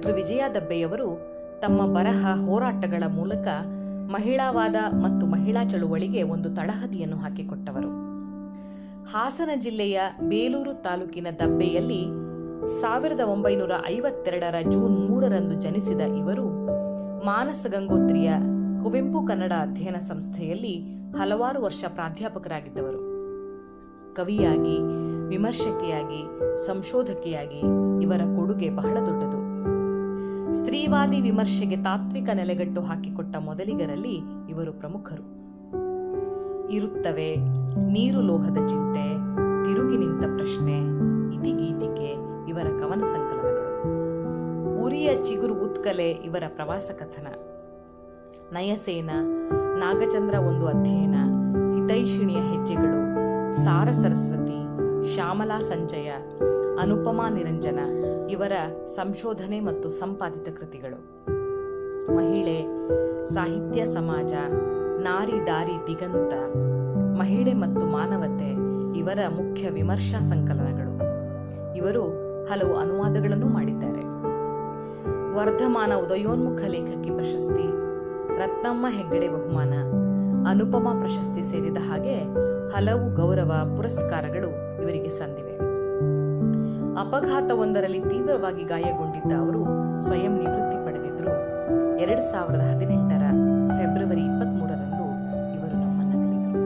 doctor ವಿಜಯ ದಬ್ಬೆಯವರು ತಮ್ಮ ಬರಹ ಹೋರಾಟಗಳ ಮೂಲಕ ಮಹಿಳಾವಾದ ಮತ್ತು ಮಹಿಳಾ ಚಳುವಳಿಗೆ ಒಂದು ತಳಹದಿಯನ್ನು ಹಾಕಿಕೊಟ್ಟವರು ಹಾಸನ ಜಿಲ್ಲೆಯ ಬೇಲೂರು ತಾಲೂಕಿನ ದಬ್ಬೆಯಲ್ಲಿ ಸಾವಿರದ ಒಂಬೈನೂರ ಐವತ್ತೆರಡರ ಜೂನ್ ಮೂರರಂದು ಜನಿಸಿದ ಇವರು ಮಾನಸ ಗಂಗೋತ್ರಿಯ ಕುವೆಂಪು ಕನ್ನಡ ಅಧ್ಯಯನ ಸಂಸ್ಥೆಯಲ್ಲಿ ಹಲವಾರು ವರ್ಷ ಪ್ರಾಧ್ಯಾಪಕರಾಗಿದ್ದವರು ಕವಿಯಾಗಿ ವಿಮರ್ಶಕಿಯಾಗಿ ಸಂಶೋಧಕಿಯಾಗಿ ಇವರ ಕೊಡುಗೆ ಬಹಳ ದೊಡ್ಡದು ಸ್ತ್ರೀವಾದಿ ವಿಮರ್ಶೆಗೆ ತಾತ್ವಿಕ ನೆಲೆಗಟ್ಟು ಹಾಕಿಕೊಟ್ಟ ಮೊದಲಿಗರಲ್ಲಿ ಇವರು ಪ್ರಮುಖರು ಇರುತ್ತವೆ ನೀರು ಲೋಹದ ಚಿಂತೆ ತಿರುಗಿ ನಿಂತ ಪ್ರಶ್ನೆ ಇತಿಗೀತಿಕೆ ಇವರ ಕವನ ಸಂಕಲನಗಳು ಉರಿಯ ಚಿಗುರು ಉತ್ಕಲೆ ಇವರ ಪ್ರವಾಸ ಕಥನ ನಯಸೇನ ನಾಗಚಂದ್ರ ಒಂದು ಅಧ್ಯಯನ ಹಿತೈಷಿಣಿಯ ಹೆಜ್ಜೆಗಳು ಸಾರ ಸರಸ್ವತಿ ಶ್ಯಾಮಲಾ ಸಂಜಯ ಅನುಪಮಾ ನಿರಂಜನ ಇವರ ಸಂಶೋಧನೆ ಮತ್ತು ಸಂಪಾದಿತ ಕೃತಿಗಳು ಮಹಿಳೆ ಸಾಹಿತ್ಯ ಸಮಾಜ ನಾರಿ ದಾರಿ ದಿಗಂತ ಮಹಿಳೆ ಮತ್ತು ಮಾನವತೆ ಇವರ ಮುಖ್ಯ ವಿಮರ್ಶಾ ಸಂಕಲನಗಳು ಇವರು ಹಲವು ಅನುವಾದಗಳನ್ನು ಮಾಡಿದ್ದಾರೆ ವರ್ಧಮಾನ ಉದಯೋನ್ಮುಖ ಲೇಖಕಿ ಪ್ರಶಸ್ತಿ ರತ್ನಮ್ಮ ಹೆಗ್ಗಡೆ ಬಹುಮಾನ ಅನುಪಮ ಪ್ರಶಸ್ತಿ ಸೇರಿದ ಹಾಗೆ ಹಲವು ಗೌರವ ಪುರಸ್ಕಾರಗಳು ಇವರಿಗೆ ಸಂದಿವೆ ಅಪಘಾತವೊಂದರಲ್ಲಿ ತೀವ್ರವಾಗಿ ಗಾಯಗೊಂಡಿದ್ದ ಅವರು ಸ್ವಯಂ ನಿವೃತ್ತಿ ಪಡೆದಿದ್ರು ಎರಡು ಸಾವಿರದ ಹದಿನೆಂಟರ ಫೆಬ್ರವರಿ ಇಪ್ಪತ್ಮೂರರಂದು ಇವರು ನಮ್ಮನ್ನಗಲಿದರು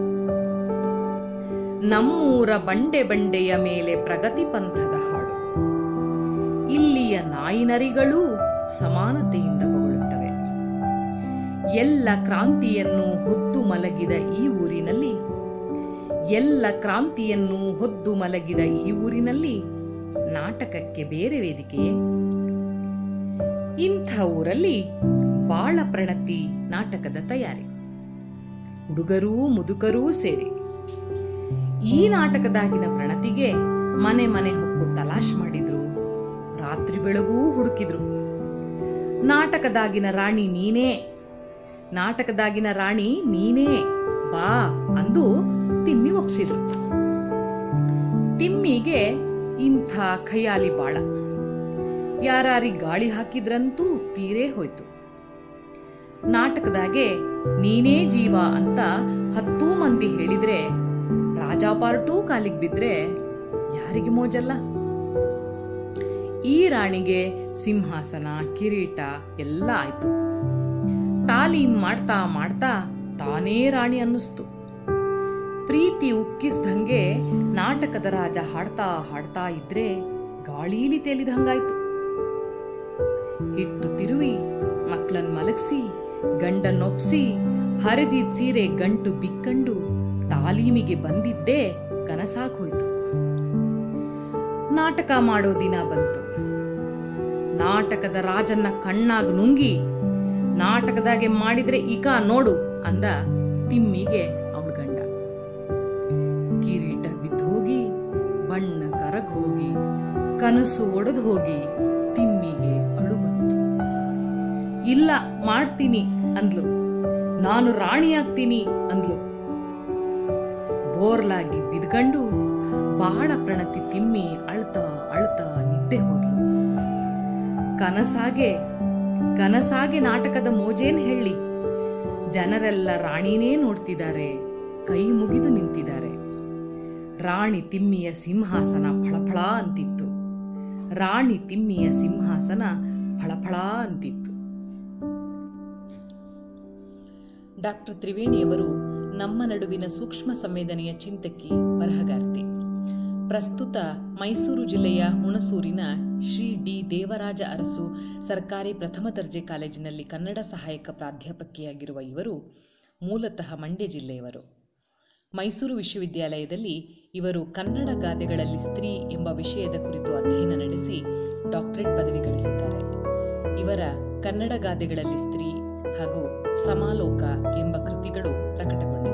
ನಮ್ಮೂರ ಬಂಡೆ ಬಂಡೆಯ ಮೇಲೆ ಪ್ರಗತಿ ಪಂಥದ ಹಾಡು ಇಲ್ಲಿಯ ನಾಯಿನರಿಗಳೂ ಸಮಾನತೆಯಿಂದ ಬೊಗಳುತ್ತವೆ ಎಲ್ಲ ಕ್ರಾಂತಿಯನ್ನು ಹೊದ್ದು ಮಲಗಿದ ಈ ಊರಿನಲ್ಲಿ ಎಲ್ಲ ಕ್ರಾಂತಿಯನ್ನು ಹೊದ್ದು ಮಲಗಿದ ಈ ಊರಿನಲ್ಲಿ ನಾಟಕಕ್ಕೆ ಬೇರೆ ವೇದಿಕೆಯೇ ಇಂಥ ಊರಲ್ಲಿ ಬಾಳ ಪ್ರಣತಿ ನಾಟಕದ ತಯಾರಿ ಹುಡುಗರೂ ಮುದುಕರೂ ಸೇರಿ ಈ ನಾಟಕದಾಗಿನ ಪ್ರಣತಿಗೆ ಮನೆ ಮನೆ ಹೊಕ್ಕು ತಲಾಶ್ ಮಾಡಿದ್ರು ರಾತ್ರಿ ಬೆಳಗೂ ಹುಡುಕಿದ್ರು ನಾಟಕದಾಗಿನ ರಾಣಿ ನೀನೇ ನಾಟಕದಾಗಿನ ರಾಣಿ ನೀನೇ ಬಾ ಅಂದು ತಿಮ್ಮಿ ಒಪ್ಸಿದ್ರು ತಿಮ್ಮಿಗೆ ಇಂಥ ಖಯಾಲಿ ಬಾಳ ಯಾರಾರಿ ಗಾಳಿ ಹಾಕಿದ್ರಂತೂ ತೀರೇ ಹೋಯ್ತು ನಾಟಕದಾಗೆ ನೀನೇ ಜೀವ ಅಂತ ಹತ್ತೂ ಮಂದಿ ಹೇಳಿದ್ರೆ ರಾಜಾಪಾರ್ಟೂ ಕಾಲಿಗೆ ಬಿದ್ರೆ ಯಾರಿಗೆ ಮೋಜಲ್ಲ ಈ ರಾಣಿಗೆ ಸಿಂಹಾಸನ ಕಿರೀಟ ಎಲ್ಲ ಆಯ್ತು ತಾಲೀಮ್ ಮಾಡ್ತಾ ಮಾಡ್ತಾ ತಾನೇ ರಾಣಿ ಅನ್ನಿಸ್ತು ಪ್ರೀತಿ ಉಕ್ಕಿಸ್ದಂಗೆ ನಾಟಕದ ರಾಜ ಹಾಡ್ತಾ ಹಾಡ್ತಾ ಇದ್ರೆ ಗಾಳೀಲಿ ತೇಲಿದಂಗಾಯ್ತು ಹಿಟ್ಟು ತಿರುವಿ ಮಕ್ಳನ್ ಮಲಗಿಸಿ ಗಂಡನ್ನೊಪ್ಸಿ ಹರಿದಿದ್ ಸೀರೆ ಗಂಟು ಬಿಕ್ಕಂಡು ತಾಲೀಮಿಗೆ ಬಂದಿದ್ದೇ ಕನಸಾಗೋಯ್ತು ನಾಟಕ ಮಾಡೋ ದಿನ ಬಂತು ನಾಟಕದ ರಾಜನ್ನ ಕಣ್ಣಾಗ್ ನುಂಗಿ ನಾಟಕದಾಗೆ ಮಾಡಿದ್ರೆ ಇಕ ನೋಡು ಅಂದ ತಿಮ್ಮಿಗೆ ಅವಳ ಗಂಡ ಕಿರೀಟ ಬಿದ್ದೋಗಿ ಬಣ್ಣ ಕರಗ್ ಹೋಗಿ ಕನಸು ಒಡೆದು ಹೋಗಿ ತಿಮ್ಮಿಗೆ ಅಳು ಬಂತು ಇಲ್ಲ ಮಾಡ್ತೀನಿ ಅಂದ್ಲು ನಾನು ರಾಣಿಯಾಗ್ತೀನಿ ಅಂದ್ಲು ಬೋರ್ಲಾಗಿ ಬಿದ್ಕಂಡು ಬಹಳ ಪ್ರಣತಿ ತಿಮ್ಮಿ ಅಳ್ತಾ ಅಳ್ತಾ ನಿದ್ದೆ ಹೋದ್ಲು ಕನಸಾಗೆ ಕನಸಾಗೆ ನಾಟಕದ ಮೋಜೇನ್ ಹೇಳಿ ಜನರೆಲ್ಲ ರಾಣಿನೇ ನೋಡ್ತಿದ್ದಾರೆ ಕೈ ಮುಗಿದು ನಿಂತಿದ್ದಾರೆ ರಾಣಿ ತಿಮ್ಮಿಯ ಸಿಂಹಾಸನ ಫಳಫಳ ಅಂತಿತ್ತು ರಾಣಿ ತಿಮ್ಮಿಯ ಸಿಂಹಾಸನ ಫಳಫಳ ಅಂತಿತ್ತು ಡಾಕ್ಟರ್ ತ್ರಿವೇಣಿಯವರು ನಮ್ಮ ನಡುವಿನ ಸೂಕ್ಷ್ಮ ಸಂವೇದನೆಯ ಚಿಂತಕಿ ಬರಹಗಾರ್ತಿ ಪ್ರಸ್ತುತ ಮೈಸೂರು ಜಿಲ್ಲೆಯ ಹುಣಸೂರಿನ ಶ್ರೀ ಡಿ ದೇವರಾಜ ಅರಸು ಸರ್ಕಾರಿ ಪ್ರಥಮ ದರ್ಜೆ ಕಾಲೇಜಿನಲ್ಲಿ ಕನ್ನಡ ಸಹಾಯಕ ಪ್ರಾಧ್ಯಾಪಕಿಯಾಗಿರುವ ಇವರು ಮೂಲತಃ ಮಂಡ್ಯ ಜಿಲ್ಲೆಯವರು ಮೈಸೂರು ವಿಶ್ವವಿದ್ಯಾಲಯದಲ್ಲಿ ಇವರು ಕನ್ನಡ ಗಾದೆಗಳಲ್ಲಿ ಸ್ತ್ರೀ ಎಂಬ ವಿಷಯದ ಕುರಿತು ಅಧ್ಯಯನ ನಡೆಸಿ ಡಾಕ್ಟರೇಟ್ ಪದವಿ ಗಳಿಸಿದ್ದಾರೆ ಇವರ ಕನ್ನಡ ಗಾದೆಗಳಲ್ಲಿ ಸ್ತ್ರೀ ಹಾಗೂ ಸಮಾಲೋಕ ಎಂಬ ಕೃತಿಗಳು ಪ್ರಕಟಗೊಂಡಿವೆ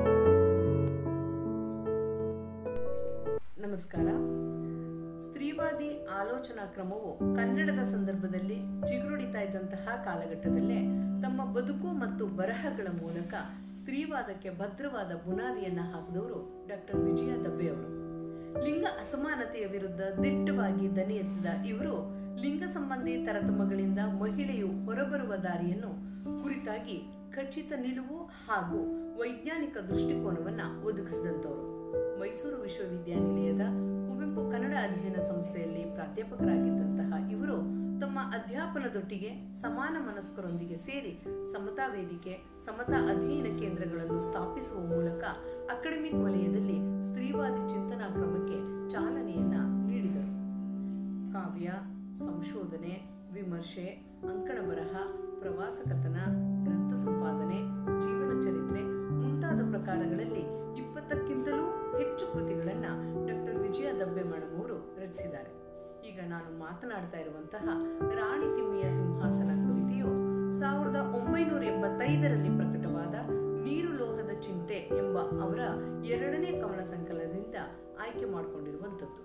ನಮಸ್ಕಾರ ಸ್ತ್ರೀವಾದಿ ಆಲೋಚನಾ ಕ್ರಮವು ಕನ್ನಡದ ಸಂದರ್ಭದಲ್ಲಿ ಚಿಗುರುಡಿತಾ ಇದ್ದಂತಹ ಕಾಲಘಟ್ಟದಲ್ಲೇ ತಮ್ಮ ಬದುಕು ಮತ್ತು ಬರಹಗಳ ಮೂಲಕ ಸ್ತ್ರೀವಾದಕ್ಕೆ ಭದ್ರವಾದ ಬುನಾದಿಯನ್ನ ಹಾಕಿದವರು ಡಾಕ್ಟರ್ ವಿಜಯ ದಬ್ಬೆ ಅವರು ಲಿಂಗ ಅಸಮಾನತೆಯ ವಿರುದ್ಧ ದಿಟ್ಟವಾಗಿ ದನಿ ಎತ್ತಿದ ಇವರು ಲಿಂಗ ಸಂಬಂಧಿ ತರತಮಗಳಿಂದ ಮಹಿಳೆಯು ಹೊರಬರುವ ದಾರಿಯನ್ನು ಕುರಿತಾಗಿ ಖಚಿತ ನಿಲುವು ಹಾಗೂ ವೈಜ್ಞಾನಿಕ ದೃಷ್ಟಿಕೋನವನ್ನ ಒದಗಿಸಿದಂತವರು ಮೈಸೂರು ವಿಶ್ವವಿದ್ಯಾನಿಲಯದ ಕುವೆಂಪು ಕನ್ನಡ ಅಧ್ಯಯನ ಸಂಸ್ಥೆಯಲ್ಲಿ ಪ್ರಾಧ್ಯಾಪಕರಾಗಿದ್ದಂತಹ ಇವರು ತಮ್ಮ ಅಧ್ಯಾಪನದೊಟ್ಟಿಗೆ ಸಮಾನ ಮನಸ್ಕರೊಂದಿಗೆ ಸೇರಿ ಸಮತಾ ವೇದಿಕೆ ಸಮತಾ ಅಧ್ಯಯನ ಕೇಂದ್ರಗಳನ್ನು ಸ್ಥಾಪಿಸುವ ಮೂಲಕ ಅಕಾಡೆಮಿಕ್ ವಲಯದಲ್ಲಿ ಸ್ತ್ರೀವಾದಿ ಚಿಂತನಾ ಕ್ರಮಕ್ಕೆ ಚಾಲನೆಯನ್ನ ನೀಡಿದರು ಕಾವ್ಯ ಸಂಶೋಧನೆ ವಿಮರ್ಶೆ ಅಂಕಣ ಬರಹ ಪ್ರವಾಸ ಕಥನ ಗ್ರಂಥ ಸಂಪಾದನೆ ಜೀವನ ಚರಿತ್ರೆ ಮುಂತಾದ ಪ್ರಕಾರಗಳಲ್ಲಿ ಇಪ್ಪತ್ತಕ್ಕಿಂತಲೂ ಹೆಚ್ಚು ಕೃತಿಗಳನ್ನ ಡಾಕ್ಟರ್ ವಿಜಯ ದಬ್ಬೆ ಅವರು ರಚಿಸಿದ್ದಾರೆ ಈಗ ನಾನು ಮಾತನಾಡ್ತಾ ಇರುವಂತಹ ರಾಣಿ ತಿಮ್ಮಿಯ ಸಿಂಹಾಸನ ಕವಿತೆಯು ಸಾವಿರದ ಒಂಬೈನೂರ ಎಂಬತ್ತೈದರಲ್ಲಿ ಪ್ರಕಟವಾದ ನೀರು ಲೋಹದ ಚಿಂತೆ ಎಂಬ ಅವರ ಎರಡನೇ ಕವನ ಸಂಕಲನದಿಂದ ಆಯ್ಕೆ ಮಾಡಿಕೊಂಡಿರುವಂಥದ್ದು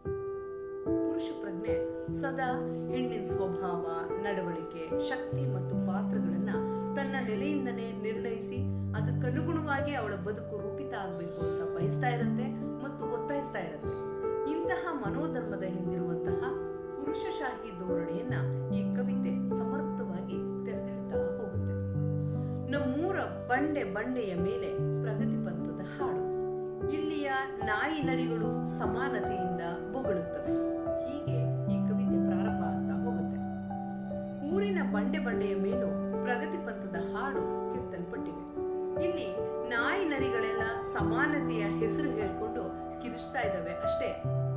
ಪುರುಷ ಪ್ರಜ್ಞೆ ಸದಾ ಹೆಣ್ಣಿನ ಸ್ವಭಾವ ನಡವಳಿಕೆ ಶಕ್ತಿ ಮತ್ತು ಪಾತ್ರಗಳನ್ನ ತನ್ನ ನೆಲೆಯಿಂದನೇ ನಿರ್ಣಯಿಸಿ ಅದಕ್ಕನುಗುಣವಾಗಿ ಅವಳ ಬದುಕು ರೂಪಿತ ಆಗಬೇಕು ಅಂತ ಬಯಸ್ತಾ ಇರುತ್ತೆ ಮತ್ತು ಒತ್ತಾಯಿಸ್ತಾ ಇರುತ್ತೆ ಇಂತಹ ಮನೋಧರ್ಮದ ಹಿಂದಿರುವಂತಹ ಪುರುಷಶಾಹಿ ಧೋರಣೆಯನ್ನ ಈ ಕವಿತೆ ಸಮರ್ಥವಾಗಿ ತೆರೆದಿಡ್ತಾ ಹೋಗುತ್ತೆ ನಮ್ಮೂರ ಬಂಡೆ ಬಂಡೆಯ ಮೇಲೆ ಪ್ರಗತಿ ಪಂಥದ ಹಾಡು ಇಲ್ಲಿಯ ನಾಯಿ ನರಿಗಳು ಸಮಾನತೆಯಿಂದ ಬೊಗಳುತ್ತವೆ ಹೀಗೆ ಈ ಕವಿತೆ ಪ್ರಾರಂಭ ಆಗ್ತಾ ಹೋಗುತ್ತೆ ಊರಿನ ಬಂಡೆ ಬಂಡೆಯ ಮೇಲೂ ಪ್ರಗತಿ ಪಂಥದ ಹಾಡು ಕೆತ್ತಲ್ಪಟ್ಟಿವೆ ಇಲ್ಲಿ ನಾಯಿ ನರಿಗಳೆಲ್ಲ ಸಮಾನತೆಯ ಹೆಸರು ಹೇಳ್ಕೊಂಡು ಕಿರಿಸ್ತಾ ಇದ್ದಾವೆ ಅಷ್ಟೇ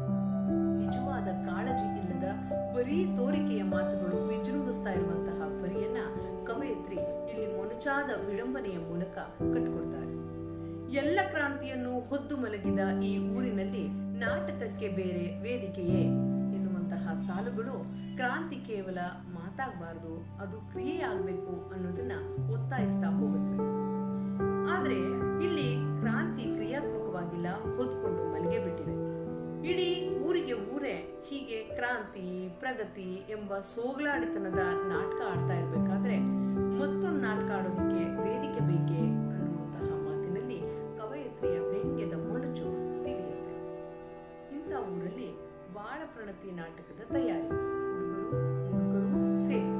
ನಿಜವಾದ ಕಾಳಜಿ ಇಲ್ಲದ ಬರೀ ತೋರಿಕೆಯ ಮಾತುಗಳು ವಿಜೃಂಭಿಸ್ತಾ ಇರುವಂತಹ ಪರಿಯನ್ನ ಕವಯತ್ರಿ ಇಲ್ಲಿ ಮೊನಚಾದ ವಿಡಂಬನೆಯ ಮೂಲಕ ಕಟ್ಕೊಡ್ತಾರೆ ಎಲ್ಲ ಕ್ರಾಂತಿಯನ್ನು ಹೊದ್ದು ಮಲಗಿದ ಈ ಊರಿನಲ್ಲಿ ನಾಟಕಕ್ಕೆ ಬೇರೆ ವೇದಿಕೆಯೇ ಎನ್ನುವಂತಹ ಸಾಲುಗಳು ಕ್ರಾಂತಿ ಕೇವಲ ಮಾತಾಗಬಾರದು ಅದು ಕ್ರಿಯೆ ಆಗಬೇಕು ಅನ್ನೋದನ್ನ ಒತ್ತಾಯಿಸ್ತಾ ಹೋಗುತ್ತವೆ ಆದ್ರೆ ಇಲ್ಲಿ ಕ್ರಾಂತಿ ಕ್ರಿಯಾತ್ಮಕವಾಗಿಲ್ಲ ಹೊದ್ಕೊಂಡು ಮಲಗೆ ಬಿಟ್ಟಿದೆ ಇಡೀ ಊರಿಗೆ ಊರೇ ಹೀಗೆ ಕ್ರಾಂತಿ ಪ್ರಗತಿ ಎಂಬ ಸೋಗ್ಲಾಡಿತನದ ನಾಟಕ ಆಡ್ತಾ ಇರ್ಬೇಕಾದ್ರೆ ಮತ್ತೊಂದು ನಾಟಕ ಆಡೋದಕ್ಕೆ ವೇದಿಕೆ ಬೇಕೇ ಅನ್ನುವಂತಹ ಮಾತಿನಲ್ಲಿ ಕವಯತ್ರಿಯ ವ್ಯಂಗ್ಯದ ಮೊಳಚು ತಿಳಿಯುತ್ತೆ ಇಂಥ ಊರಲ್ಲಿ ಬಾಳ ಪ್ರಣತಿ ನಾಟಕದ ತಯಾರಿ ಹುಡುಗರು ಮುದುಕರು ಸೇರಿ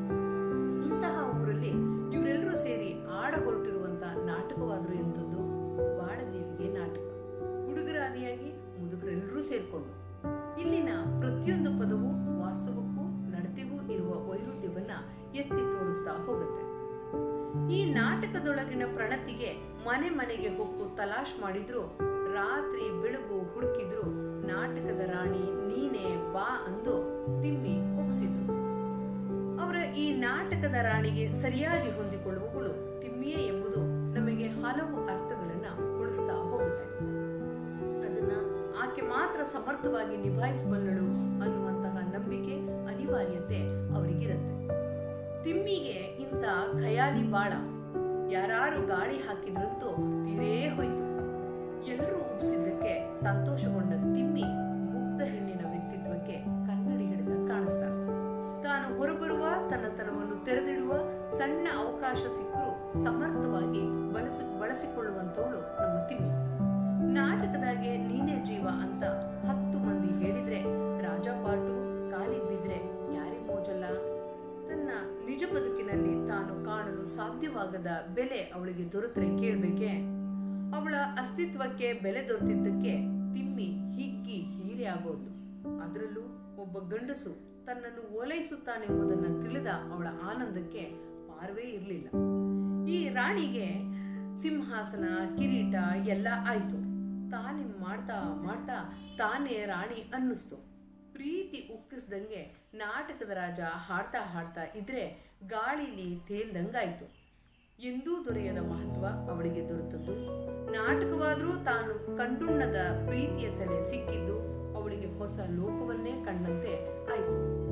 ಇಂತಹ ಊರಲ್ಲಿ ಇವರೆಲ್ಲರೂ ಸೇರಿ ಆಡ ಹೊರಟಿರುವಂತಹ ನಾಟಕವಾದರೂ ಎಂಥದ್ದು ಬಾಳದೇವಿಗೆ ನಾಟಕ ಹುಡುಗರಾದಿಯಾಗಿ ಮುದುಕರೆಲ್ಲರೂ ಸೇರ್ಕೊಂಡು ಇಲ್ಲಿನ ಪ್ರತಿಯೊಂದು ಪದವು ವಾಸ್ತವಕ್ಕೂ ನಡತೆಗೂ ಇರುವ ವೈರುಧ್ಯವನ್ನ ಎತ್ತಿ ತೋರಿಸ್ತಾ ಹೋಗುತ್ತೆ ಈ ನಾಟಕದೊಳಗಿನ ಪ್ರಣತಿಗೆ ಮನೆ ಮನೆಗೆ ಹೊಕ್ಕು ತಲಾಶ್ ಮಾಡಿದ್ರು ರಾತ್ರಿ ಬೆಳಗು ಹುಡುಕಿದ್ರು ನಾಟಕದ ರಾಣಿ ನೀನೇ ಬಾ ಅಂದು ತಿಮ್ಮಿ ಒಪ್ಸಿದ್ರು ಅವರ ಈ ನಾಟಕದ ರಾಣಿಗೆ ಸರಿಯಾಗಿ ಹೊಂದಿಕೊಳ್ಳುವವಳು ತಿಮ್ಮಿಯೇ ಎಂಬುದು ನಮಗೆ ಹಲವು ಅರ್ಥಗಳನ್ನ ಉಳಿಸ್ತಾ ಹೋಗುತ್ತೆ ಅದನ್ನ ಆಕೆ ಮಾತ್ರ ಸಮರ್ಥವಾಗಿ ನಿಭಾಯಿಸಬಲ್ಲಳು ಅನ್ನುವಂತಹ ನಂಬಿಕೆ ಅನಿವಾರ್ಯತೆ ಅವರಿಗಿರುತ್ತೆ ತಿಮ್ಮಿಗೆ ಇಂಥ ಖಯಾಲಿ ಬಾಳ ಯಾರು ಗಾಳಿ ಹಾಕಿದ್ರಂತೂ ತೀರೇ ಹೋಯ್ತು ಎಲ್ಲರೂ ಉಪ್ಸಿದ್ದಕ್ಕೆ ಸಂತೋಷಗೊಂಡ ತಿಮ್ಮಿ ಮುಗ್ಧ ಹೆಣ್ಣಿನ ವ್ಯಕ್ತಿತ್ವಕ್ಕೆ ಕನ್ನಡಿ ಹಿಡಿದ ಕಾಣಿಸ್ತಾಳೆ ತಾನು ಹೊರಬರುವ ತನ್ನತನವನ್ನು ತೆರೆದಿಡುವ ಸಣ್ಣ ಅವಕಾಶ ಸಿಕ್ಕರೂ ಸಮರ್ಥವಾಗಿ ಬಳಸಿ ಬಳಸಿಕೊಳ್ಳುವಂತವಳು ನಮ್ಮ ತಿಮ್ಮಿ ನಾಟಕದಾಗೆ ನೀನೇ ಜೀವ ಅಂತ ಹತ್ತು ಮಂದಿ ಹೇಳಿದ್ರೆ ರಾಜ ಪಾಟು ಕಾಲಿಗೆ ಬಿದ್ರೆ ಯಾರಿಗ್ ಮೋಜಲ್ಲ ತನ್ನ ನಿಜ ಬದುಕಿನಲ್ಲಿ ತಾನು ಕಾಣಲು ಸಾಧ್ಯವಾಗದ ಬೆಲೆ ಅವಳಿಗೆ ದೊರೆತರೆ ಕೇಳ್ಬೇಕೆ ಅವಳ ಅಸ್ತಿತ್ವಕ್ಕೆ ಬೆಲೆ ದೊರೆತಿದ್ದಕ್ಕೆ ತಿಮ್ಮಿ ಹಿಗ್ಗಿ ಹೀರೆ ಆಗೋದು ಅದರಲ್ಲೂ ಒಬ್ಬ ಗಂಡಸು ತನ್ನನ್ನು ಓಲೈಸುತ್ತಾನೆಂಬುದನ್ನು ತಿಳಿದ ಅವಳ ಆನಂದಕ್ಕೆ ಪಾರ್ವೇ ಇರಲಿಲ್ಲ ಈ ರಾಣಿಗೆ ಸಿಂಹಾಸನ ಕಿರೀಟ ಎಲ್ಲ ಆಯ್ತು ತಾನೇ ಮಾಡ್ತಾ ಮಾಡ್ತಾ ತಾನೇ ರಾಣಿ ಅನ್ನಿಸ್ತು ಪ್ರೀತಿ ಉಕ್ಕಿಸ್ದಂಗೆ ನಾಟಕದ ರಾಜ ಹಾಡ್ತಾ ಹಾಡ್ತಾ ಇದ್ರೆ ಗಾಳಿಲಿ ತೇಲ್ದಂಗಾಯ್ತು ಎಂದೂ ದೊರೆಯದ ಮಹತ್ವ ಅವಳಿಗೆ ದೊರೆತದ್ದು ನಾಟಕವಾದರೂ ತಾನು ಕಂಡುಣ್ಣದ ಪ್ರೀತಿಯ ಸೆಲೆ ಸಿಕ್ಕಿದ್ದು ಅವಳಿಗೆ ಹೊಸ ಲೋಕವನ್ನೇ ಕಂಡಂತೆ ಆಯ್ತು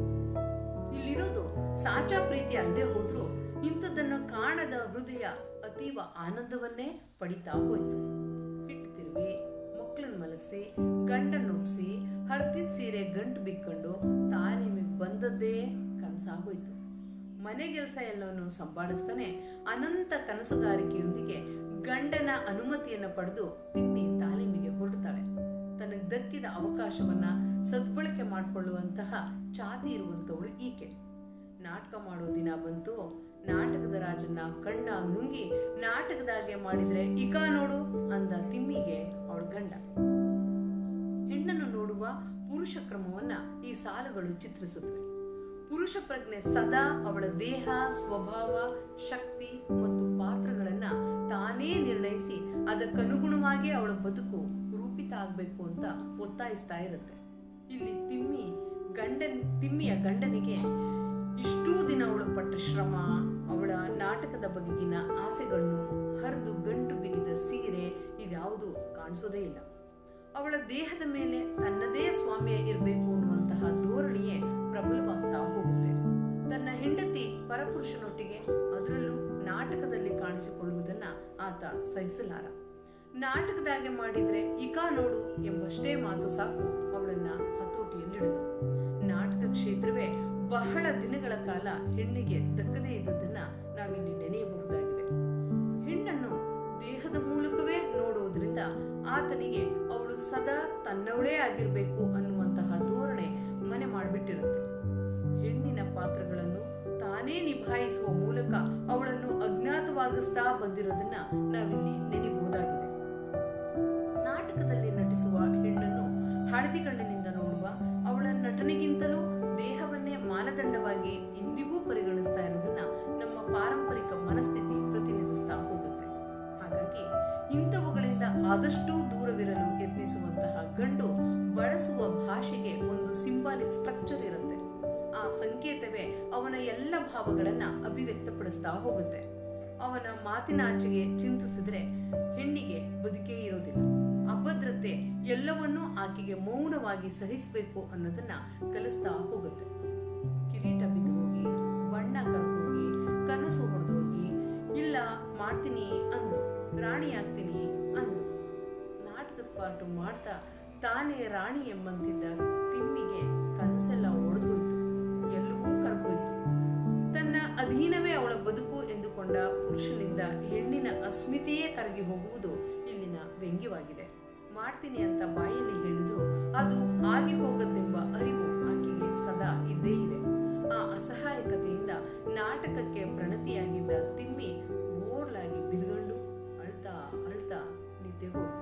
ಇಲ್ಲಿರೋದು ಸಾಚಾ ಪ್ರೀತಿ ಅಲ್ಲದೆ ಹೋದ್ರೂ ಇಂಥದ್ದನ್ನು ಕಾಣದ ಹೃದಯ ಅತೀವ ಆನಂದವನ್ನೇ ಪಡಿತಾ ಹೋಯ್ತು ಹಿಟ್ಟು ತಿರುವಿ ಮಕ್ಕಳನ್ನ ಮಲಗಿಸಿ ಗಂಡನ್ನೊಪ್ಸಿ ಹರ್ದಿದ್ ಸೀರೆ ಗಂಟು ಬಿಕ್ಕೊಂಡು ತಾಲೀಮಿಗೆ ಬಂದದ್ದೇ ಕನಸಾಗೋಯ್ತು ಮನೆಗೆಲಸ ಎಲ್ಲವನ್ನು ಸಂಭಾಳಿಸ್ತಾನೆ ಅನಂತ ಕನಸುಗಾರಿಕೆಯೊಂದಿಗೆ ಗಂಡನ ಅನುಮತಿಯನ್ನು ಪಡೆದು ತಿಮ್ಮಿ ತಾಲೀಮಿಗೆ ಹೊರಡ್ತಾಳೆ ತನಗೆ ದಕ್ಕಿದ ಅವಕಾಶವನ್ನ ಸದ್ಬಳಕೆ ಮಾಡಿಕೊಳ್ಳುವಂತಹ ಚಾತಿ ಇರುವಂಥವಳು ಈಕೆ ನಾಟಕ ಮಾಡೋ ದಿನ ಬಂತು ನಾಟಕದ ರಾಜನ್ನ ಕಣ್ಣ ನುಂಗಿ ನಾಟಕದಾಗೆ ಮಾಡಿದ್ರೆ ಇಕ ನೋಡು ಅಂದ ತಿಮ್ಮಿಗೆ ಅವಳ ಗಂಡ ಹೆಣ್ಣನ್ನು ನೋಡುವ ಪುರುಷ ಕ್ರಮವನ್ನ ಈ ಸಾಲುಗಳು ಚಿತ್ರಿಸುತ್ತವೆ ಪುರುಷ ಪ್ರಜ್ಞೆ ಸದಾ ಅವಳ ದೇಹ ಸ್ವಭಾವ ಶಕ್ತಿ ಮತ್ತು ಪಾತ್ರಗಳನ್ನ ತಾನೇ ನಿರ್ಣಯಿಸಿ ಅದಕ್ಕನುಗುಣವಾಗಿ ಅವಳ ಬದುಕು ರೂಪಿತ ಆಗ್ಬೇಕು ಅಂತ ಒತ್ತಾಯಿಸ್ತಾ ಇರುತ್ತೆ ಇಲ್ಲಿ ತಿಮ್ಮಿ ಗಂಡನ್ ತಿಮ್ಮಿಯ ಗಂಡನಿಗೆ ಇಷ್ಟೂ ದಿನ ಅವಳು ಪಟ್ಟ ಶ್ರಮ ಅವಳ ನಾಟಕದ ಬಗೆಗಿನ ಆಸೆಗಳನ್ನು ಹರಿದು ಗಂಟು ಬಿಗಿದ ಸೀರೆ ಇದ್ಯಾವುದು ಕಾಣಿಸೋದೇ ಇಲ್ಲ ಅವಳ ದೇಹದ ಮೇಲೆ ತನ್ನದೇ ಸ್ವಾಮ್ಯ ಇರಬೇಕು ಅನ್ನುವಂತಹ ಧೋರಣೆಯೇ ಪ್ರಬಲವಾಗ್ತಾ ಹೋಗುತ್ತೆ ತನ್ನ ಹೆಂಡತಿ ಪರಪುರುಷನೊಟ್ಟಿಗೆ ಅದರಲ್ಲೂ ನಾಟಕದಲ್ಲಿ ಕಾಣಿಸಿಕೊಳ್ಳುವುದನ್ನ ಆತ ಸಹಿಸಲಾರ ನಾಟಕದಾಗೆ ಮಾಡಿದ್ರೆ ಇಕಾ ನೋಡು ಎಂಬಷ್ಟೇ ಮಾತು ಸಾಕು ಅವಳನ್ನ ಹತೋಟಿಯಲ್ಲಿಡಲು ನಾಟಕ ಕ್ಷೇತ್ರವೇ ಬಹಳ ದಿನಗಳ ಕಾಲ ಹೆಣ್ಣಿಗೆ ದಕ್ಕದೇ ಇದ್ದದನ್ನ ನಾವಿಲ್ಲಿ ನೆನೆಯಬಹುದಾಗಿದೆ ಹೆಣ್ಣನ್ನು ದೇಹದ ಮೂಲಕವೇ ನೋಡುವುದರಿಂದ ಆತನಿಗೆ ಅವಳು ಸದಾ ತನ್ನವಳೇ ಆಗಿರಬೇಕು ಅನ್ನುವಂತಹ ಧೋರಣೆ ಮನೆ ಮಾಡಿಬಿಟ್ಟಿರುತ್ತೆ ಹೆಣ್ಣಿನ ಪಾತ್ರಗಳನ್ನು ತಾನೇ ನಿಭಾಯಿಸುವ ಮೂಲಕ ಅವಳನ್ನು ಅಜ್ಞಾತವಾಗಿಸ್ತಾ ಬಂದಿರೋದನ್ನ ನಾವಿಲ್ಲಿ ನೆನೆಯಬಹುದಾಗಿದೆ ನಾಟಕದಲ್ಲಿ ನಟಿಸುವ ಹೆಣ್ಣನ್ನು ಹಳದಿಗಣ್ಣಿನಿಂದ ನೋಡುವ ಅವಳ ನಟನೆಗಿಂತಲೂ ದೇಹವನ್ನೇ ಮಾನದಂಡವಾಗಿ ಇಂದಿಗೂ ಪರಿಗಣಿಸ್ತಾ ಇರೋದನ್ನ ನಮ್ಮ ಪಾರಂಪರಿಕ ಮನಸ್ಥಿತಿ ಪ್ರತಿನಿಧಿಸ್ತಾ ಹೋಗುತ್ತೆ ಹಾಗಾಗಿ ಇಂಥವುಗಳಿಂದ ಆದಷ್ಟು ದೂರವಿರಲು ಯತ್ನಿಸುವಂತಹ ಗಂಡು ಬಳಸುವ ಭಾಷೆಗೆ ಒಂದು ಸಿಂಬಾಲಿಕ್ ಸ್ಟ್ರಕ್ಚರ್ ಇರುತ್ತೆ ಆ ಸಂಕೇತವೇ ಅವನ ಎಲ್ಲ ಭಾವಗಳನ್ನ ಅಭಿವ್ಯಕ್ತಪಡಿಸ್ತಾ ಹೋಗುತ್ತೆ ಅವನ ಮಾತಿನಾಚೆಗೆ ಚಿಂತಿಸಿದ್ರೆ ಹೆಣ್ಣಿಗೆ ಬದುಕೇ ಇರೋದಿಲ್ಲ ಅಭದ್ರತೆ ಎಲ್ಲವನ್ನೂ ಆಕೆಗೆ ಮೌನವಾಗಿ ಸಹಿಸಬೇಕು ಅನ್ನೋದನ್ನ ಕಲಿಸ್ತಾ ಹೋಗುತ್ತೆ ಕಿರೀಟ ಬಿದ್ದು ಹೋಗಿ ಬಣ್ಣ ಕರ್ಕೋಗಿ ಕನಸು ಹೊಡೆದೋಗಿ ಇಲ್ಲ ಮಾಡ್ತೀನಿ ಅಂದು ರಾಣಿ ಆಗ್ತೀನಿ ಅಂದು ನಾಟಕದ ಪಾಠ ಮಾಡ್ತಾ ತಾನೇ ರಾಣಿ ಎಂಬಂತಿದ್ದ ತಿಮ್ಮಿಗೆ ಕನಸೆಲ್ಲ ಒಡೆದೋಯ್ತು ಎಲ್ಲವೂ ಕರ್ಗೋಯ್ತು ತನ್ನ ಅಧೀನವೇ ಅವಳ ಬದುಕು ಎಂದುಕೊಂಡ ಪುರುಷನಿಂದ ಹೆಣ್ಣಿನ ಅಸ್ಮಿತೆಯೇ ಕರಗಿ ಹೋಗುವುದು ಇಲ್ಲಿನ ವ್ಯಂಗ್ಯವಾಗಿದೆ ಮಾಡ್ತೀನಿ ಅಂತ ಬಾಯಲ್ಲಿ ಹೇಳಿದ್ರು ಅದು ಆಗಿ ಹೋಗದ್ದೆಂಬ ಅರಿವು ಆಕೆಗೆ ಸದಾ ಇದ್ದೇ ಇದೆ ಆ ಅಸಹಾಯಕತೆಯಿಂದ ನಾಟಕಕ್ಕೆ ಪ್ರಣತಿಯಾಗಿದ್ದ ತಿಮ್ಮಿ ಬೋರ್ಲಾಗಿ ಬಿದ್ಕೊಂಡು ಅಳ್ತಾ ಅಳ್ತಾ ನಿದ್ದೆ ಹೋದ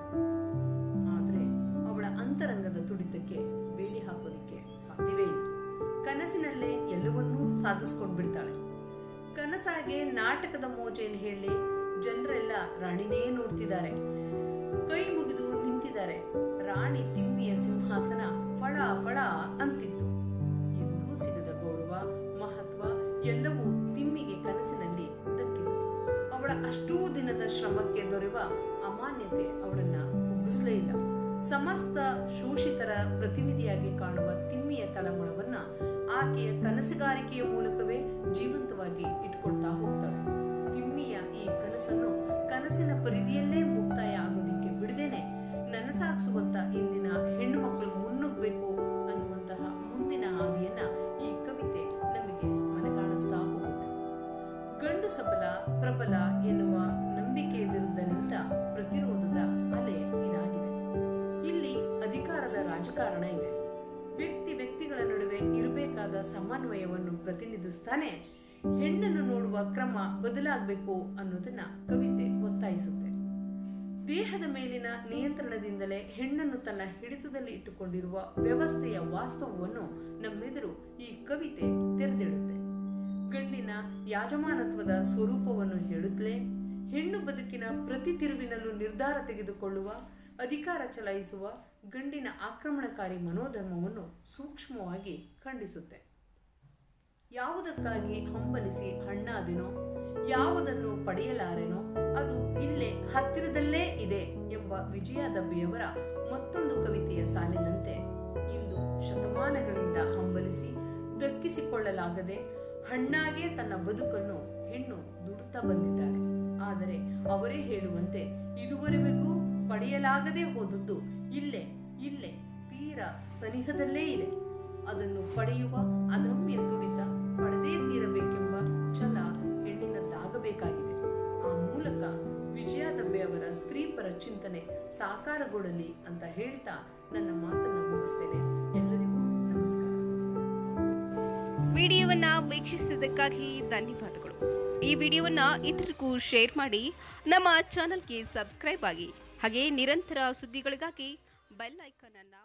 ಆದ್ರೆ ಅವಳ ಅಂತರಂಗದ ತುಡಿತಕ್ಕೆ ಬೇಲಿ ಹಾಕೋದಿಕ್ಕೆ ಸಾಧ್ಯವೇ ಇಲ್ಲ ಕನಸಿನಲ್ಲೇ ಎಲ್ಲವನ್ನೂ ಸಾಧಿಸ್ಕೊಂಡು ಬಿಡ್ತಾಳೆ ಕನಸಾಗೆ ನಾಟಕದ ಮೋಜೆಯನ್ನು ಹೇಳಿ ಜನರೆಲ್ಲ ರಾಣಿನೇ ನೋಡ್ತಿದ್ದಾರೆ ಕೈ ಮುಗಿದು ನಿಂತಿದ್ದಾರೆ ರಾಣಿ ತಿಮ್ಮಿಯ ಸಿಂಹಾಸನ ಫಳ ಫಳ ಅಂತಿತ್ತು ಎಂದೂ ಸಿಗದ ಗೌರವ ಮಹತ್ವ ಎಲ್ಲವೂ ತಿಮ್ಮಿಗೆ ಕನಸಿನಲ್ಲಿ ದಕ್ಕಿತು ಅವಳ ಅಷ್ಟೂ ದಿನದ ಶ್ರಮಕ್ಕೆ ದೊರೆವ ಅಮಾನ್ಯತೆ ಅವಳನ್ನ ಕುಗ್ಗಿಸಲೇ ಇಲ್ಲ ಸಮಸ್ತ ಶೋಷಿತರ ಪ್ರತಿನಿಧಿಯಾಗಿ ಕಾಣುವ ತಿಮ್ಮಿಯ ತಳಮಳವನ್ನ ಆಕೆಯ ಕನಸುಗಾರಿಕೆಯ ಮೂಲಕವೇ ಜೀವಂತವಾಗಿ ಇಟ್ಕೊಳ್ತಾ ಹೋಗ್ತಾಳೆ ತಿಮ್ಮಿಯ ಈ ಕನಸನ್ನು ಕನಸಿನ ಪರಿಧಿಯಲ್ಲೇ ಮುಕ್ತಾಯ ಆಗೋದಿಕ್ಕೆ ಬಿಡದೇನೆ ನನಸಾಗಿಸುವಂತ ಇಂದಿನ ಹೆಣ್ಣು ಮಕ್ಕಳು ಮುನ್ನುಗ್ಬೇಕು ಅನ್ನುವಂತಹ ಮುಂದಿನ ಹಾದಿಯನ್ನ ಈ ಕವಿತೆ ನಮಗೆ ಮನಗಾಣಿಸ್ತಾ ಹೋಗುತ್ತೆ ಗಂಡು ಸಬಲ ಪ್ರಬಲ ಎನ್ನುವ ನಂಬಿಕೆ ವಿರುದ್ಧ ನಿಂತ ಪ್ರತಿರೋಧದ ಅಲೆ ಇದಾಗಿದೆ ಇಲ್ಲಿ ಅಧಿಕಾರದ ರಾಜಕಾರಣ ಇದೆ ವ್ಯಕ್ತಿ ವ್ಯಕ್ತಿಗಳ ನಡುವೆ ಇರಬೇಕಾದ ಸಮನ್ವಯವನ್ನು ಪ್ರತಿನಿಧಿಸ್ತಾನೆ ಹೆಣ್ಣನ್ನು ನೋಡುವ ಕ್ರಮ ಬದಲಾಗಬೇಕು ಅನ್ನೋದನ್ನ ಕವಿತೆ ಒತ್ತಾಯಿಸುತ್ತೆ ದೇಹದ ಮೇಲಿನ ನಿಯಂತ್ರಣದಿಂದಲೇ ಹೆಣ್ಣನ್ನು ತನ್ನ ಹಿಡಿತದಲ್ಲಿ ಇಟ್ಟುಕೊಂಡಿರುವ ವ್ಯವಸ್ಥೆಯ ವಾಸ್ತವವನ್ನು ನಮ್ಮೆದುರು ಈ ಕವಿತೆ ತೆರೆದಿಡುತ್ತೆ ಗಂಡಿನ ಯಾಜಮಾನತ್ವದ ಸ್ವರೂಪವನ್ನು ಹೇಳುತ್ತಲೇ ಹೆಣ್ಣು ಬದುಕಿನ ಪ್ರತಿ ತಿರುವಿನಲ್ಲೂ ನಿರ್ಧಾರ ತೆಗೆದುಕೊಳ್ಳುವ ಅಧಿಕಾರ ಚಲಾಯಿಸುವ ಗಂಡಿನ ಆಕ್ರಮಣಕಾರಿ ಮನೋಧರ್ಮವನ್ನು ಸೂಕ್ಷ್ಮವಾಗಿ ಖಂಡಿಸುತ್ತೆ ಯಾವುದಕ್ಕಾಗಿ ಹಂಬಲಿಸಿ ಹಣ್ಣಾದೆನೋ ಯಾವುದನ್ನು ಪಡೆಯಲಾರೆನೋ ಅದು ಇಲ್ಲೇ ಹತ್ತಿರದಲ್ಲೇ ಇದೆ ಎಂಬ ವಿಜಯ ದಬ್ಬೆಯವರ ಮತ್ತೊಂದು ಕವಿತೆಯ ಸಾಲಿನಂತೆ ಇಂದು ಶತಮಾನಗಳಿಂದ ಹಂಬಲಿಸಿ ದಕ್ಕಿಸಿಕೊಳ್ಳಲಾಗದೆ ಹಣ್ಣಾಗೆ ತನ್ನ ಬದುಕನ್ನು ಹೆಣ್ಣು ದುಡುತ್ತಾ ಬಂದಿದ್ದಾಳೆ ಆದರೆ ಅವರೇ ಹೇಳುವಂತೆ ಇದುವರೆಗೂ ಪಡೆಯಲಾಗದೆ ಹೋದದ್ದು ಇಲ್ಲೇ ಇಲ್ಲೇ ತೀರಾ ಸನಿಹದಲ್ಲೇ ಇದೆ ಅದನ್ನು ಪಡೆಯುವ ಅದಮ್ಯ ತುಡಿತ ಪಡೆದೇ ತೀರಬೇಕೆಂಬ ಛಲ ಹೆಣ್ಣಿನದ್ದಾಗಬೇಕಾಗಿದೆ ಆ ಮೂಲಕ ವಿಜಯ ದಬ್ಬೆ ಅವರ ಸ್ತ್ರೀಪರ ಚಿಂತನೆ ಸಾಕಾರಗೊಳ್ಳಲಿ ಅಂತ ಹೇಳ್ತಾ ನನ್ನ ಮಾತನ್ನ ಮುಗಿಸ್ತೇನೆ ಎಲ್ಲರಿಗೂ ವಿಡಿಯೋವನ್ನ ವೀಕ್ಷಿಸಿದ್ದಕ್ಕಾಗಿ ಧನ್ಯವಾದಗಳು ಈ ವಿಡಿಯೋವನ್ನ ಇತರರಿಗೂ ಶೇರ್ ಮಾಡಿ ನಮ್ಮ ಚಾನಲ್ಗೆ ಸಬ್ಸ್ಕ್ರೈಬ್ ಆಗಿ ಹಾಗೆ ನಿರಂತರ ಸುದ್ದಿಗಳಿಗಾಗಿ ಬೆಲ್ ಐಕಾನ್ ಅನ್ನ